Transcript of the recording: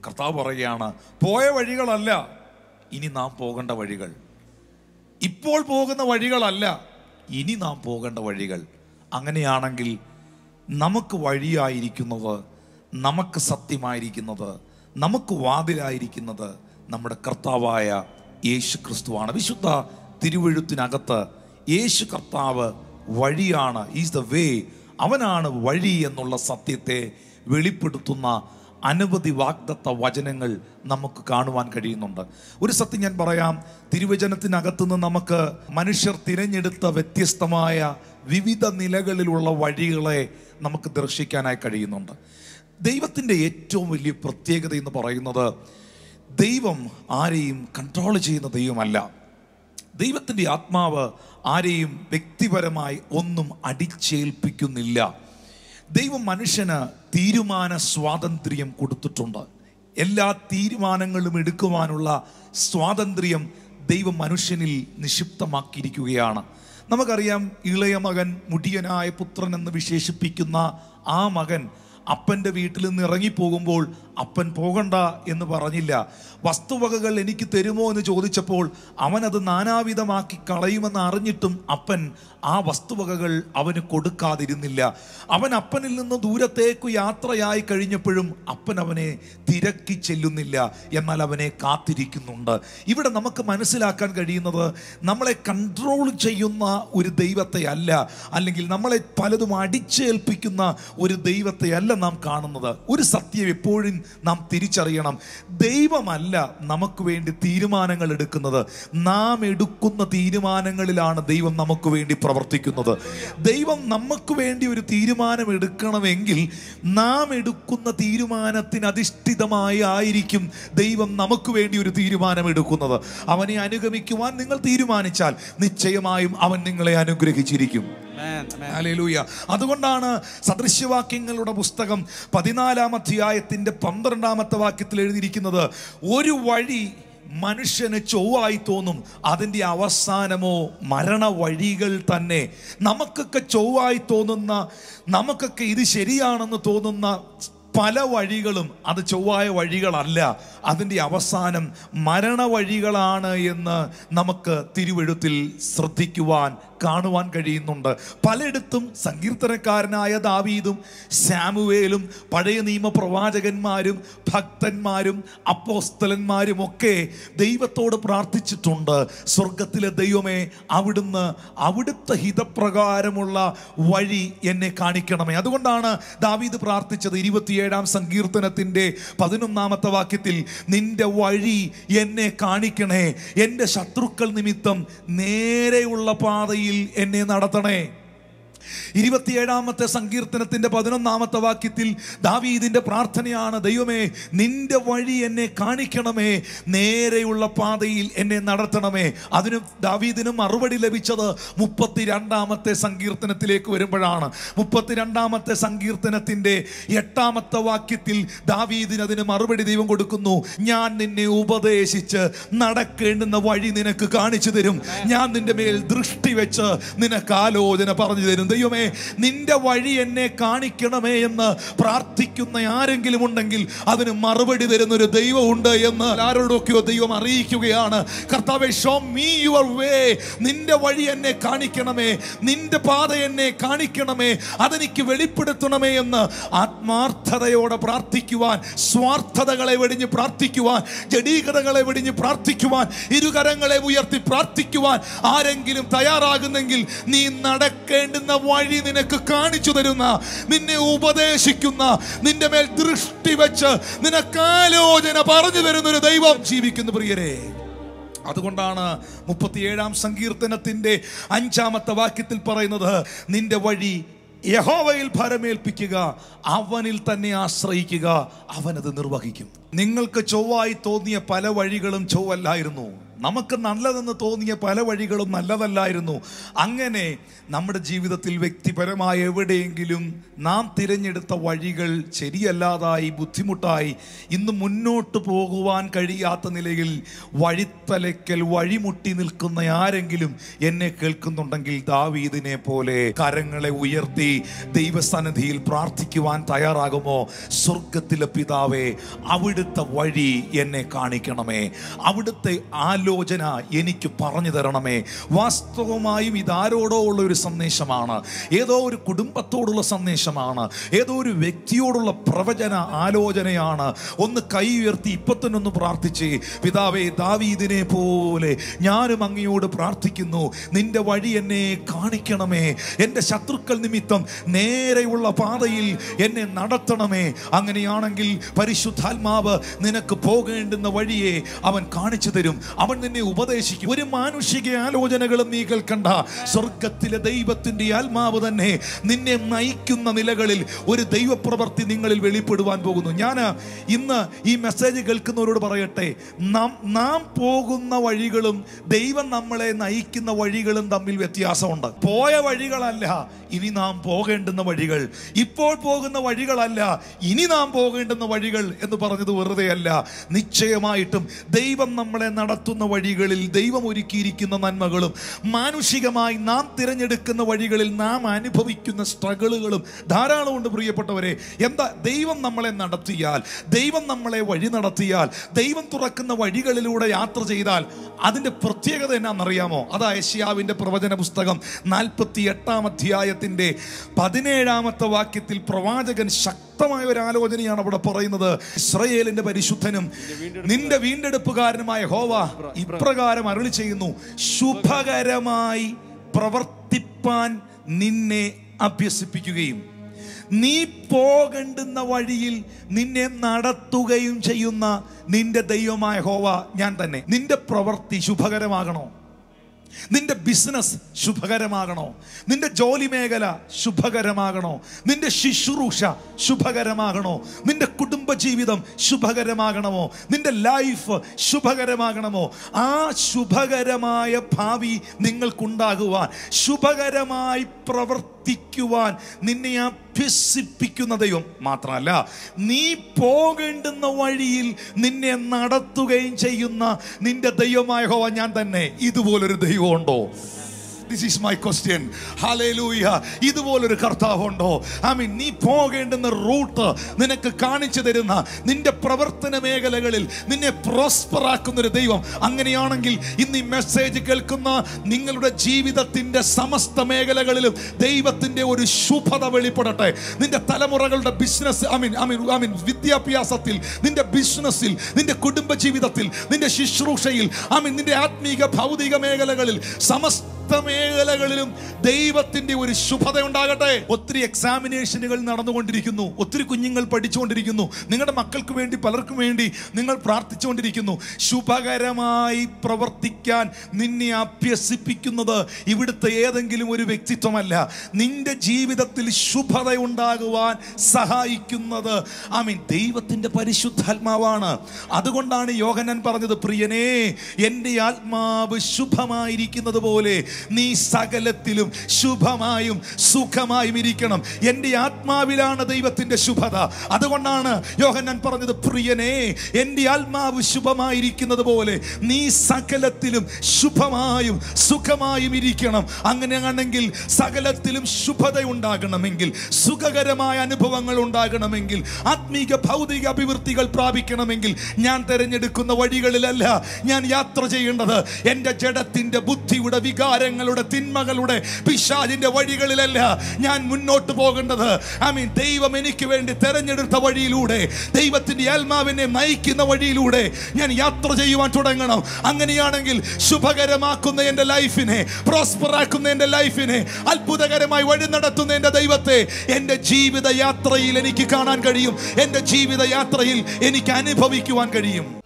കർത്താവ് പറയുകയാണ് പോയ വഴികളല്ല ഇനി നാം പോകേണ്ട വഴികൾ ഇപ്പോൾ പോകുന്ന വഴികളല്ല ഇനി നാം പോകേണ്ട വഴികൾ അങ്ങനെയാണെങ്കിൽ നമുക്ക് വഴിയായിരിക്കുന്നത് നമുക്ക് സത്യമായിരിക്കുന്നത് നമുക്ക് വാതിലായിരിക്കുന്നത് നമ്മുടെ കർത്താവായ യേശു ക്രിസ്തുവാണ് വിശുദ്ധ തിരുവഴുത്തിനകത്ത് യേശു കർത്താവ് വഴിയാണ് ഈസ് ദ വേ അവനാണ് വഴി എന്നുള്ള സത്യത്തെ വെളിപ്പെടുത്തുന്ന അനവധി വാഗ്ദത്ത വചനങ്ങൾ നമുക്ക് കാണുവാൻ കഴിയുന്നുണ്ട് ഒരു സത്യം ഞാൻ പറയാം തിരുവചനത്തിനകത്തുനിന്ന് നമുക്ക് മനുഷ്യർ തിരഞ്ഞെടുത്ത വ്യത്യസ്തമായ വിവിധ നിലകളിലുള്ള വഴികളെ നമുക്ക് ദർശിക്കാനായി കഴിയുന്നുണ്ട് ദൈവത്തിൻ്റെ ഏറ്റവും വലിയ പ്രത്യേകത എന്ന് പറയുന്നത് ദൈവം ആരെയും കൺട്രോൾ ചെയ്യുന്ന ദൈവമല്ല ദൈവത്തിൻ്റെ ആത്മാവ് ആരെയും വ്യക്തിപരമായി ഒന്നും അടിച്ചേൽപ്പിക്കുന്നില്ല ദൈവം മനുഷ്യന് തീരുമാന സ്വാതന്ത്ര്യം കൊടുത്തിട്ടുണ്ട് എല്ലാ തീരുമാനങ്ങളും എടുക്കുവാനുള്ള സ്വാതന്ത്ര്യം ദൈവം മനുഷ്യനിൽ നിക്ഷിപ്തമാക്കിയിരിക്കുകയാണ് നമുക്കറിയാം ഇളയ മകൻ മുടിയനായ പുത്രൻ എന്ന് വിശേഷിപ്പിക്കുന്ന ആ മകൻ അപ്പൻ്റെ വീട്ടിൽ നിന്ന് ഇറങ്ങിപ്പോകുമ്പോൾ അപ്പൻ പോകണ്ട എന്ന് പറഞ്ഞില്ല വസ്തുവകകൾ എനിക്ക് തരുമോ എന്ന് ചോദിച്ചപ്പോൾ അവനത് നാനാവിധമാക്കി കളയുമെന്ന് അറിഞ്ഞിട്ടും അപ്പൻ ആ വസ്തുവകകൾ അവന് കൊടുക്കാതിരുന്നില്ല അവൻ അപ്പനിൽ നിന്ന് ദൂരത്തേക്ക് യാത്രയായി കഴിഞ്ഞപ്പോഴും അപ്പൻ അവനെ തിരക്കി ചെല്ലുന്നില്ല എന്നാൽ അവനെ കാത്തിരിക്കുന്നുണ്ട് ഇവിടെ നമുക്ക് മനസ്സിലാക്കാൻ കഴിയുന്നത് നമ്മളെ കൺട്രോൾ ചെയ്യുന്ന ഒരു ദൈവത്തെ അല്ല അല്ലെങ്കിൽ നമ്മളെ പലതും അടിച്ചേൽപ്പിക്കുന്ന ഒരു ദൈവത്തെ അല്ല നാം കാണുന്നത് ഒരു സത്യം എപ്പോഴും നാം തിരിച്ചറിയണം ദൈവമല്ല നമുക്ക് വേണ്ടി തീരുമാനങ്ങൾ എടുക്കുന്നത് നാം എടുക്കുന്ന തീരുമാനങ്ങളിലാണ് ദൈവം നമുക്ക് വേണ്ടി പ്രവർത്തിക്കുന്നത് ദൈവം നമുക്ക് വേണ്ടി ഒരു തീരുമാനം എടുക്കണമെങ്കിൽ നാം എടുക്കുന്ന തീരുമാനത്തിന് അധിഷ്ഠിതമായി ആയിരിക്കും ദൈവം നമുക്ക് വേണ്ടി ഒരു തീരുമാനം എടുക്കുന്നത് അവനെ അനുഗമിക്കുവാൻ നിങ്ങൾ തീരുമാനിച്ചാൽ നിശ്ചയമായും അവൻ നിങ്ങളെ അനുഗ്രഹിച്ചിരിക്കും ഹല്ലേലൂയ അതുകൊണ്ടാണ് സദൃശ്യവാക്യങ്ങളുടെ പുസ്തകം പതിനാലാം അധ്യായത്തിന്റെ പന്ത്രണ്ടാമത്തെ വാക്യത്തിൽ എഴുതിയിരിക്കുന്നത് ഒരു വഴി മനുഷ്യന് ചൊവ്വായി തോന്നും അതിൻ്റെ അവസാനമോ മരണ വഴികൾ തന്നെ നമുക്കൊക്കെ ചൊവ്വായി തോന്നുന്ന നമുക്കൊക്കെ ഇത് ശരിയാണെന്ന് തോന്നുന്ന പല വഴികളും അത് ചൊവ്വായ വഴികളല്ല അതിൻ്റെ അവസാനം മരണ വഴികളാണ് എന്ന് നമുക്ക് തിരുവെഴുത്തിൽ ശ്രദ്ധിക്കുവാൻ കാണുവാൻ കഴിയുന്നുണ്ട് പലയിടത്തും സങ്കീർത്തനക്കാരനായ ദാവീദും സാമുവേലും പഴയ നിയമ പ്രവാചകന്മാരും ഭക്തന്മാരും അപ്പോസ്തലന്മാരും ഒക്കെ ദൈവത്തോട് പ്രാർത്ഥിച്ചിട്ടുണ്ട് സ്വർഗത്തിലെ ദൈവമേ അവിടുന്ന് അവിടുത്തെ ഹിതപ്രകാരമുള്ള വഴി എന്നെ കാണിക്കണമേ അതുകൊണ്ടാണ് ദാവീദ് പ്രാർത്ഥിച്ചത് ഇരുപത്തിയേഴാം സങ്കീർത്തനത്തിൻ്റെ പതിനൊന്നാമത്തെ വാക്യത്തിൽ നിന്റെ വഴി എന്നെ കാണിക്കണേ എൻ്റെ ശത്രുക്കൾ നിമിത്തം നേരെയുള്ള പാതയിൽ എന്നെ നടത്തണേ ഇരുപത്തിയേഴാമത്തെ സങ്കീർത്തനത്തിന്റെ പതിനൊന്നാമത്തെ വാക്യത്തിൽ ദാവീദിന്റെ പ്രാർത്ഥനയാണ് ദൈവമേ നിന്റെ വഴി എന്നെ കാണിക്കണമേ നേരെയുള്ള പാതയിൽ എന്നെ നടത്തണമേ അതിന് ദാവീദിന് മറുപടി ലഭിച്ചത് മുപ്പത്തിരണ്ടാമത്തെ സങ്കീർത്തനത്തിലേക്ക് വരുമ്പോഴാണ് മുപ്പത്തിരണ്ടാമത്തെ സങ്കീർത്തനത്തിന്റെ എട്ടാമത്തെ വാക്യത്തിൽ ദാവീദിന് അതിന് മറുപടി ദൈവം കൊടുക്കുന്നു ഞാൻ നിന്നെ ഉപദേശിച്ച് നടക്കേണ്ടുന്ന വഴി നിനക്ക് കാണിച്ചു തരും ഞാൻ നിന്റെ മേൽ ദൃഷ്ടി വെച്ച് നിനക്ക് ആലോചന പറഞ്ഞു തരും ദൈവമേ നിന്റെ വഴി എന്നെ കാണിക്കണമേ എന്ന് പ്രാർത്ഥിക്കുന്ന ആരെങ്കിലും ഉണ്ടെങ്കിൽ അതിന് മറുപടി തരുന്ന ഒരു ദൈവമുണ്ട് എന്ന് ആരോടൊക്കെയോ ദൈവം അറിയിക്കുകയാണ് കർത്താവെ ഷോ മീ യുവർ വേ നിന്റെ വഴി എന്നെ കാണിക്കണമേ നിന്റെ പാത എന്നെ കാണിക്കണമേ അതെനിക്ക് വെളിപ്പെടുത്തണമേ എന്ന് ആത്മാർത്ഥതയോടെ പ്രാർത്ഥിക്കുവാൻ സ്വാർത്ഥതകളെ വെടിഞ്ഞ് പ്രാർത്ഥിക്കുവാൻ ജഡീകതകളെ വെടിഞ്ഞ് പ്രാർത്ഥിക്കുവാൻ ഇരുകരങ്ങളെ ഉയർത്തി പ്രാർത്ഥിക്കുവാൻ ആരെങ്കിലും തയ്യാറാകുന്നെങ്കിൽ നീ നടക്കേണ്ടുന്ന വഴി നിനക്ക് കാണിച്ചു തരുന്ന നിന്നെ ഉപദേശിക്കുന്ന നിന്റെ മേൽ ദൃഷ്ടി വെച്ച് നിനക്ക് ആലോചന പറഞ്ഞു തരുന്ന ഒരു ദൈവം ജീവിക്കുന്ന പ്രിയരെ അതുകൊണ്ടാണ് മുപ്പത്തിയേഴാം സങ്കീർത്തനത്തിന്റെ അഞ്ചാമത്തെ വാക്യത്തിൽ പറയുന്നത് നിന്റെ വഴി യഹോവയിൽ ഭരമേൽപ്പിക്കുക അവനിൽ തന്നെ ആശ്രയിക്കുക അവനത് നിർവഹിക്കും നിങ്ങൾക്ക് ചൊവ്വായി തോന്നിയ പല വഴികളും ചൊവ്വല്ലായിരുന്നു നമുക്ക് നല്ലതെന്ന് തോന്നിയ പല വഴികളും നല്ലതല്ലായിരുന്നു അങ്ങനെ നമ്മുടെ ജീവിതത്തിൽ വ്യക്തിപരമായ എവിടെയെങ്കിലും നാം തിരഞ്ഞെടുത്ത വഴികൾ ശരിയല്ലാതായി ബുദ്ധിമുട്ടായി ഇന്ന് മുന്നോട്ട് പോകുവാൻ കഴിയാത്ത നിലയിൽ വഴിത്തലയ്ക്കൽ വഴിമുട്ടി നിൽക്കുന്ന ആരെങ്കിലും എന്നെ കേൾക്കുന്നുണ്ടെങ്കിൽ ദാവീദിനെ പോലെ കരങ്ങളെ ഉയർത്തി ദൈവസന്നിധിയിൽ പ്രാർത്ഥിക്കുവാൻ തയ്യാറാകുമോ സ്വർഗത്തിലെ പിതാവേ അവിടുത്തെ വഴി എന്നെ കാണിക്കണമേ അവിടുത്തെ ആലോചന എനിക്ക് പറഞ്ഞു തരണമേ വാസ്തവമായും ഇതാരോടോ ഉള്ള ഒരു സന്ദേശമാണ് ഏതോ ഒരു കുടുംബത്തോടുള്ള സന്ദേശമാണ് ഏതോ ഒരു വ്യക്തിയോടുള്ള പ്രവചന ആലോചനയാണ് ഒന്ന് കൈ ഉയർത്തി ഇപ്പൊ തന്നെ ഒന്ന് പ്രാർത്ഥിച്ച് പിതാവേ ദാവീദിനെ പോലെ ഞാനും അങ്ങയോട് പ്രാർത്ഥിക്കുന്നു നിന്റെ വഴി എന്നെ കാണിക്കണമേ എൻ്റെ ശത്രുക്കൾ നിമിത്തം നേരെയുള്ള പാതയിൽ എന്നെ നടത്തണമേ അങ്ങനെയാണെങ്കിൽ പരിശുദ്ധാത്മാവ് നിനക്ക് പോകേണ്ടുന്ന വഴിയെ അവൻ കാണിച്ചു തരും അവൻ നിന്നെ ഉപദേശിക്കും ഒരു മാനുഷിക ആലോചനകളും നീ കേൾക്കണ്ട സ്വർഗത്തിലെ ദൈവത്തിന്റെ ആത്മാവ് തന്നെ നിന്നെ നയിക്കുന്ന നിലകളിൽ ഒരു ദൈവപ്രവൃത്തി നിങ്ങളിൽ വെളിപ്പെടുവാൻ പോകുന്നു ഞാൻ ഇന്ന് ഈ മെസ്സേജ് കേൾക്കുന്നവരോട് പറയട്ടെ നാം നാം പോകുന്ന വഴികളും ദൈവം നമ്മളെ നയിക്കുന്ന വഴികളും തമ്മിൽ വ്യത്യാസമുണ്ട് പോയ വഴികളല്ല ഇനി നാം പോകേണ്ടുന്ന വഴികൾ ഇപ്പോൾ പോകുന്ന വഴികളല്ല ഇനി നാം പോകേണ്ടുന്ന വഴികൾ എന്ന് പറഞ്ഞത് വെറുതെയല്ല നിശ്ചയമായിട്ടും ദൈവം നമ്മളെ നടത്തുന്ന വഴികളിൽ ദൈവം ഒരുക്കിയിരിക്കുന്ന നന്മകളും മാനുഷികമായി നാം തിരഞ്ഞെടുക്കുന്ന വഴികളിൽ നാം അനുഭവിക്കുന്ന സ്ട്രഗിളുകളും ധാരാളമുണ്ട് പ്രിയപ്പെട്ടവരെ എന്താ ദൈവം നമ്മളെ നടത്തിയാൽ ദൈവം നമ്മളെ വഴി നടത്തിയാൽ ദൈവം തുറക്കുന്ന വഴികളിലൂടെ യാത്ര ചെയ്താൽ അതിൻ്റെ പ്രത്യേകത എന്നാണെന്നറിയാമോ അതാ യശ്യാവിൻ്റെ പ്രവചന പുസ്തകം നാൽപ്പത്തി എട്ടാം അധ്യായത്തിൻ്റെ പതിനേഴാമത്തെ വാക്യത്തിൽ പ്രവാചകൻ ശക്തമായ ഒരു ആലോചനയാണ് അവിടെ പറയുന്നത് ഇസ്രയേലിന്റെ പരിശുദ്ധനും നിന്റെ വീണ്ടെടുപ്പുകാരനുമായ ഹോവ ഇപ്രകാരം അരുളി ചെയ്യുന്നു ശുഭകരമായി പ്രവർത്തിപ്പാൻ നിന്നെ അഭ്യസിപ്പിക്കുകയും നീ പോകേണ്ടുന്ന വഴിയിൽ നിന്നെ നടത്തുകയും ചെയ്യുന്ന നിന്റെ ദൈവമായ ഹോവ ഞാൻ തന്നെ നിന്റെ പ്രവൃത്തി ശുഭകരമാകണോ നിന്റെ ബിസിനസ് ശുഭകരമാകണോ നിന്റെ ജോലി മേഖല ശുഭകരമാകണോ നിന്റെ ശുശ്രൂഷ ശുഭകരമാകണോ നിന്റെ കുടുംബജീവിതം ശുഭകരമാകണമോ നിന്റെ ലൈഫ് ശുഭകരമാകണമോ ആ ശുഭകരമായ ഭാവി നിങ്ങൾക്കുണ്ടാകുവാൻ ശുഭകരമായി പ്രവർത്തിക്കുവാൻ നിന്നെ അഭ്യസിപ്പിക്കുന്ന ദൈവം മാത്രമല്ല നീ പോകേണ്ടുന്ന വഴിയിൽ നിന്നെ നടത്തുകയും ചെയ്യുന്ന നിന്റെ ദൈവമായ ഹോവ ഞാൻ തന്നെ ഇതുപോലൊരു ദൈവമുണ്ടോ this is my question hallelujah ഇതുപോലൊരു കർത്താവുണ്ടോ ഐ മീൻ നീ പോകേണ്ടുന്ന റൂട്ട് നിനക്ക് കാണിച്ചു തരുന്ന നിന്റെ പ്രവർത്തന മേഖലകളിൽ നിന്നെ പ്രോസ്പർ ആക്കുന്ന ഒരു ദൈവം അങ്ങനെയാണെങ്കിൽ ഇന്ന് ഈ മെസ്സേജ് കേൾക്കുന്ന നിങ്ങളുടെ ജീവിതത്തിന്റെ സമസ്ത മേഖലകളിലും ദൈവത്തിന്റെ ഒരു ശുഭത വെളിപ്പെടട്ടെ നിന്റെ തലമുറകളുടെ business I mean I mean I mean വിദ്യാഭ്യാസത്തിൽ നിന്റെ ബിസിനസ്സിൽ നിന്റെ കുടുംബ ജീവിതത്തിൽ നിന്റെ ശുശ്രൂഷയിൽ ഐ മീൻ നിന്റെ ആത്മീക ഭൗതിക മേഖലകളിൽ സമസ്ത മേഖലകളിലും ദൈവത്തിന്റെ ഒരു ശുഭത ഉണ്ടാകട്ടെ ഒത്തിരി എക്സാമിനേഷനുകൾ നടന്നുകൊണ്ടിരിക്കുന്നു ഒത്തിരി കുഞ്ഞുങ്ങൾ പഠിച്ചുകൊണ്ടിരിക്കുന്നു നിങ്ങളുടെ മക്കൾക്ക് വേണ്ടി പലർക്കും വേണ്ടി നിങ്ങൾ പ്രാർത്ഥിച്ചുകൊണ്ടിരിക്കുന്നു ശുഭകരമായി പ്രവർത്തിക്കാൻ നിന്നെ അഭ്യസിപ്പിക്കുന്നത് ഇവിടുത്തെ ഏതെങ്കിലും ഒരു വ്യക്തിത്വമല്ല നിന്റെ ജീവിതത്തിൽ ശുഭത ഉണ്ടാകുവാൻ സഹായിക്കുന്നത് ഐ മീൻ ദൈവത്തിന്റെ പരിശുദ്ധാത്മാവാണ് അതുകൊണ്ടാണ് യോഹനൻ പറഞ്ഞത് പ്രിയനേ എൻ്റെ ആത്മാവ് ശുഭമായിരിക്കുന്നത് പോലെ നീ സകലത്തിലും ശുഭമായും സുഖമായും ഇരിക്കണം എൻ്റെ ആത്മാവിലാണ് ദൈവത്തിന്റെ ശുഭത അതുകൊണ്ടാണ് യോഹന്നാൻ പറഞ്ഞത് പ്രിയനേ എൻ്റെ ആത്മാവ് ശുഭമായിരിക്കുന്നത് പോലെ നീ സകലത്തിലും ശുഭമായും സുഖമായും ഇരിക്കണം അങ്ങനെയാണെങ്കിൽ സകലത്തിലും ശുഭത ഉണ്ടാകണമെങ്കിൽ സുഖകരമായ അനുഭവങ്ങൾ ഉണ്ടാകണമെങ്കിൽ ആത്മീക ഭൗതിക അഭിവൃദ്ധികൾ പ്രാപിക്കണമെങ്കിൽ ഞാൻ തിരഞ്ഞെടുക്കുന്ന വഴികളിലല്ല ഞാൻ യാത്ര ചെയ്യേണ്ടത് എൻ്റെ ജഡത്തിന്റെ ബുദ്ധിയുടെ വികാരങ്ങളുടെ തിന്മകളുടെ പിശാചിന്റെ വഴികളിലല്ല ഞാൻ മുന്നോട്ട് പോകേണ്ടത് ഐ മീൻ ദൈവം എനിക്ക് വേണ്ടി തെരഞ്ഞെടുത്ത വഴിയിലൂടെ ദൈവത്തിന്റെ ആത്മാവിനെ നയിക്കുന്ന വഴിയിലൂടെ ഞാൻ യാത്ര ചെയ്യുവാൻ തുടങ്ങണം അങ്ങനെയാണെങ്കിൽ ശുഭകരമാക്കുന്ന എൻ്റെ ലൈഫിനെ പ്രോസ്പർ ആക്കുന്ന എൻ്റെ ലൈഫിനെ അത്ഭുതകരമായി വഴി നടത്തുന്ന എൻ്റെ ദൈവത്തെ എൻ്റെ ജീവിത യാത്രയിൽ എനിക്ക് കാണാൻ കഴിയും എൻ്റെ ജീവിത യാത്രയിൽ എനിക്ക് അനുഭവിക്കുവാൻ കഴിയും